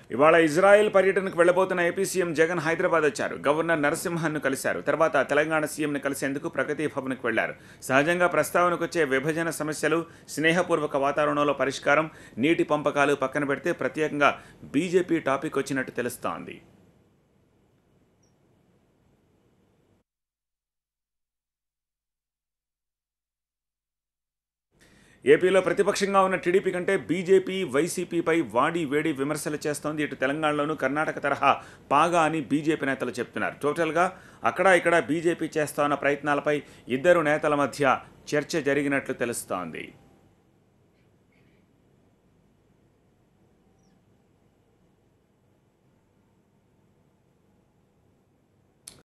ఇవాళ ఇజ్రాయెల్ పర్యటనకు వెళ్లబోతున్న ఏపీ సీఎం జగన్ హైదరాబాద్ వచ్చారు గవర్నర్ నరసింహన్ను కలిశారు తర్వాత తెలంగాణ సీఎంను కలిసేందుకు ప్రగతి భవన్కు వెళ్లారు సహజంగా ప్రస్తావనకు వచ్చే విభజన సమస్యలు స్నేహపూర్వక వాతావరణంలో పరిష్కారం నీటి పంపకాలు పక్కన పెడితే ప్రత్యేకంగా బీజేపీ టాపిక్ వచ్చినట్టు తెలుస్తోంది ఏపీలో ప్రతిపక్షంగా ఉన్న టీడీపీ కంటే బీజేపీ వైసీపీపై వాడి వేడి విమర్శలు చేస్తోంది ఇటు తెలంగాణలోనూ కర్ణాటక తరహా పాగా అని బీజేపీ నేతలు చెప్తున్నారు టోటల్గా అక్కడ ఇక్కడ బీజేపీ చేస్తోన్న ప్రయత్నాలపై ఇద్దరు నేతల మధ్య చర్చ జరిగినట్లు తెలుస్తోంది